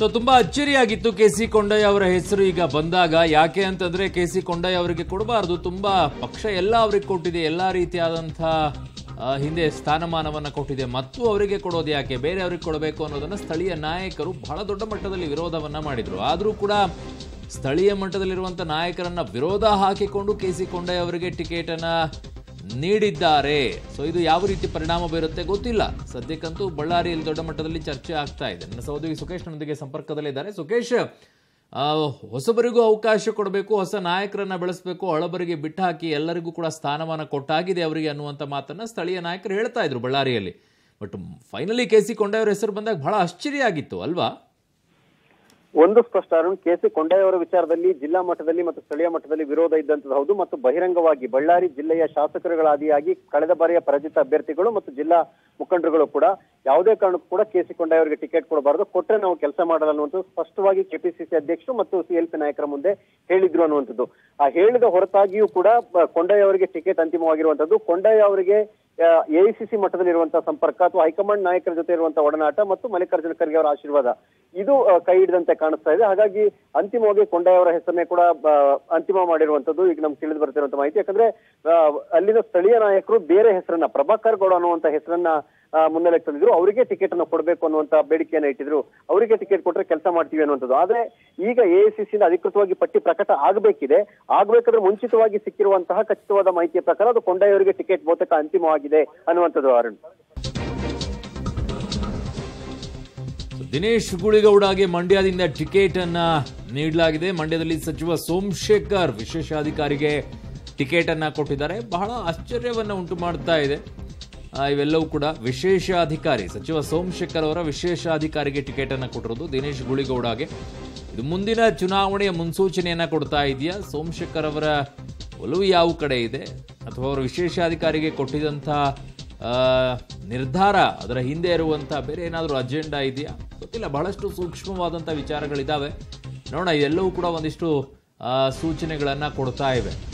so ತುಂಬಾ ಅಚ್ಚರಿಯಾಗಿತ್ತು K C Kondaiah ಅವರ ಹೆಸರು ಈಗ ಬಂದಾಗ ಯಾಕೆ ಅಂತಂದ್ರೆ ಕೆ ಸಿ ಕೊಂಡಯ್ಯ ಅವರಿಗೆ ಕೊಡಬಾರದು ತುಂಬಾ ಪಕ್ಷ ಎಲ್ಲ ಅವರಿಗೆ ಕೊಟ್ಟಿದೆ ಎಲ್ಲಾ ರೀತಿಯಾದಂತಹ ಆ, ಹಿಂದೆ ಸ್ಥಾನಮಾನವನ್ನ ಕೊಟ್ಟಿದೆ ಮತ್ತು ಅವರಿಗೆ ಕೊಡೋದು ಯಾಕೆ ಬೇರೆ ಅವ್ರಿಗೆ ಕೊಡಬೇಕು ಅನ್ನೋದನ್ನ ಸ್ಥಳೀಯ ನಾಯಕರು ಬಹಳ ದೊಡ್ಡ ಮಟ್ಟದಲ್ಲಿ ವಿರೋಧವನ್ನ ಮಾಡಿದ್ರು ಆದರೂ ಕೂಡ ಸ್ಥಳೀಯ ಮಟ್ಟದಲ್ಲಿರುವಂತ ನಾಯಕರನ್ನ ವಿರೋಧ ಹಾಕಿಕೊಂಡು ಕೆ ಸಿ ಕೊಂಡಯ್ಯ ಅವರಿಗೆ ಟಿಕೆಟ್ ಅನ್ನ ನೀಡಿದ್ದಾರೆ ಸೊ ಇದು ಯಾವ ರೀತಿ ಪರಿಣಾಮ ಬೀರುತ್ತೆ ಗೊತ್ತಿಲ್ಲ ಸದ್ಯಕ್ಕಂತೂ ಬಳ್ಳಾರಿಯಲ್ಲಿ ದೊಡ್ಡ ಮಟ್ಟದಲ್ಲಿ ಚರ್ಚೆ ಆಗ್ತಾ ಇದೆ ನನ್ನ ಸಹೋದರಿ ಸುಖೇಶ್ ನೊಂದಿಗೆ ಸಂಪರ್ಕದಲ್ಲಿದ್ದಾರೆ ಸುಖೇಶ್ ಆ, ಹೊಸಬರಿಗೂ ಅವಕಾಶ ಕೊಡಬೇಕು ಹೊಸ ನಾಯಕರನ್ನ ಬೆಳೆಸಬೇಕು ಹಳಬರಿಗೆ ಬಿಟ್ಟು ಹಾಕಿ ಎಲ್ಲರಿಗೂ ಕೂಡ ಸ್ಥಾನಮಾನ ಕೊಟ್ಟಾಗಿದೆ ಅವರಿಗೆ ಅನ್ನುವಂಥ ಮಾತನ್ನ ಸ್ಥಳೀಯ ನಾಯಕರು ಹೇಳ್ತಾ ಇದ್ರು ಬಳ್ಳಾರಿಯಲ್ಲಿ ಬಟ್ ಫೈನಲಿ ಕೆ ಸಿ ಕೊಂಡಯ್ಯವ್ರ ಹೆಸರು ಬಂದಾಗ ಬಹಳ ಆಶ್ಚರ್ಯ ಆಗಿತ್ತು ಅಲ್ವಾ ಒಂದು ಸ್ಪಷ್ಟ ಅರುಣ್ ಕೆ ಸಿ ಕೊಂಡಯ್ಯವರ ವಿಚಾರದಲ್ಲಿ ಜಿಲ್ಲಾ ಮಟ್ಟದಲ್ಲಿ ಮತ್ತು ಸ್ಥಳೀಯ ಮಟ್ಟದಲ್ಲಿ ವಿರೋಧ ಇದ್ದಂಥದ್ದು ಹೌದು ಮತ್ತು ಬಹಿರಂಗವಾಗಿ ಬಳ್ಳಾರಿ ಜಿಲ್ಲೆಯ ಶಾಸಕರುಗಳಾದಿಯಾಗಿ ಕಳೆದ ಬಾರಿಯ ಪರಾಜಿತ ಅಭ್ಯರ್ಥಿಗಳು ಮತ್ತು ಜಿಲ್ಲಾ ಮುಖಂಡರುಗಳು ಕೂಡ ಯಾವುದೇ ಕಾರಣಕ್ಕೂ ಕೂಡ ಕೆ ಸಿ ಕೊಂಡಯ್ಯವರಿಗೆ ಟಿಕೆಟ್ ಕೊಡಬಾರದು ಕೊಟ್ರೆ ನಾವು ಕೆಲಸ ಮಾಡಲ್ಲ ಅನ್ನುವಂಥದ್ದು ಸ್ಪಷ್ಟವಾಗಿ ಕೆಪಿಸಿಸಿ ಅಧ್ಯಕ್ಷರು ಮತ್ತು ಸಿಎಲ್ಪಿ ನಾಯಕರ ಮುಂದೆ ಹೇಳಿದ್ರು ಅನ್ನುವಂಥದ್ದು ಆ ಹೇಳಿದ ಹೊರತಾಗಿಯೂ ಕೂಡ ಬ- ಕೊಂಡಯ್ಯ ಅವರಿಗೆ ಟಿಕೆಟ್ ಅಂತಿಮವಾಗಿರುವಂತದ್ದು ಕೊಂಡಯ್ಯ ಅವರಿಗೆ ಎಐಸಿಸಿ ಮಟ್ಟದಲ್ಲಿರುವಂತಹ ಸಂಪರ್ಕ ಅಥವಾ ಹೈಕಮಾಂಡ್ ನಾಯಕರ ಜೊತೆ ಇರುವಂತಹ ಒಡನಾಟ ಮತ್ತು ಮಲ್ಲಿಕಾರ್ಜುನ ಖರ್ಗೆ ಅವರ ಆಶೀರ್ವಾದ ಇದು ಆ, ಕೈ ಹಿಡಿದಂತೆ ಕಾಣಿಸ್ತಾ ಇದೆ ಹಾಗಾಗಿ ಅಂತಿಮವಾಗಿ ಕೊಂಡಯ್ಯ ಅವರ ಹೆಸರನ್ನೇ ಕೂಡ ಆ, ಅಂತಿಮ ಮಾಡಿರುವಂತದ್ದು ಈಗ ನಮ್ಗೆ ತಿಳಿದು ಬರ್ತಿರುವಂತ ಮಾಹಿತಿ ಯಾಕಂದ್ರೆ ಆ, ಅಲ್ಲಿನ ಸ್ಥಳೀಯ ನಾಯಕರು ಬೇರೆ ಹೆಸರನ್ನ ಪ್ರಭಾಕರ್ ಗೌಡ ಅನ್ನುವಂತ ಹೆಸರನ್ನ ಆ, ಮುನ್ನೆಲೆಗೆ ತಂದಿದ್ರು ಅವರಿಗೆ ಟಿಕೆಟ್ ಅನ್ನು ಕೊಡಬೇಕು ಅನ್ನುವಂತ ಬೇಡಿಕೆಯನ್ನ ಇಟ್ಟಿದ್ರು ಅವರಿಗೆ ಟಿಕೆಟ್ ಕೊಟ್ರೆ ಕೆಲಸ ಮಾಡ್ತೀವಿ ಅನ್ನುವಂಥದ್ದು ಆದ್ರೆ ಈಗ ಎಐಸಿಸಿ ಅಧಿಕೃತವಾಗಿ ಪಟ್ಟಿ ಪ್ರಕಟ ಆಗಬೇಕಿದೆ ಆಗ್ಬೇಕಾದ್ರೆ ಮುಂಚಿತವಾಗಿ ಸಿಕ್ಕಿರುವಂತಹ ಖಚಿತವಾದ ಮಾಹಿತಿಯ ಪ್ರಕಾರ ಅದು ಕೊಂಡಯ್ಯವರಿಗೆ ಟಿಕೆಟ್ ಬಹುತೇಕ ಅಂತಿಮವಾಗಿದೆ ಅನ್ನುವಂಥದ್ದು ಅರುಣ್ ದಿನೇಶ್ ಗುಳಿಗೌಡಗೆ ಮಂಡ್ಯದಿಂದ ಟಿಕೆಟ್ ಅನ್ನ ನೀಡಲಾಗಿದೆ ಮಂಡ್ಯದಲ್ಲಿ ಸಚಿವ ಸೋಮಶೇಖರ್ ವಿಶೇಷಾಧಿಕಾರಿಗೆ ಟಿಕೆಟ್ ಅನ್ನ ಕೊಟ್ಟಿದ್ದಾರೆ ಬಹಳ ಆಶ್ಚರ್ಯವನ್ನ ಉಂಟು ಮಾಡ್ತಾ ಇದೆ ಆ, ಇವೆಲ್ಲವೂ ಕೂಡ ವಿಶೇಷ ಅಧಿಕಾರಿ ಸಚಿವ ಸೋಮಶೇಖರ್ ಅವರ ವಿಶೇಷ ಅಧಿಕಾರಿಗೆ ಟಿಕೆಟ್ ಅನ್ನ ಕೊಟ್ಟಿರೋದು ದಿನೇಶ್ ಗುಳಿಗೌಡಗೆ ಇದು ಮುಂದಿನ ಚುನಾವಣೆಯ ಮುನ್ಸೂಚನೆಯನ್ನ ಕೊಡ್ತಾ ಇದೆಯಾ ಸೋಮಶೇಖರ್ ಅವರ ಒಲವು ಯಾವ ಕಡೆ ಇದೆ ಅಥವಾ ಅವರ ವಿಶೇಷಾಧಿಕಾರಿಗೆ ಕೊಟ್ಟಿದಂಥ ಆ, ನಿರ್ಧಾರ ಅದರ ಹಿಂದೆ ಇರುವಂಥ ಬೇರೆ ಏನಾದರೂ ಅಜೆಂಡಾ ಇದೆಯಾ ಗೊತ್ತಿಲ್ಲ ಬಹಳಷ್ಟು ಸೂಕ್ಷ್ಮವಾದಂಥ ವಿಚಾರಗಳಿದ್ದಾವೆ ನೋಡೋಣ ಎಲ್ಲವೂ ಕೂಡ ಒಂದಿಷ್ಟು ಆ, ಸೂಚನೆಗಳನ್ನು ಕೊಡ್ತಾ ಇವೆ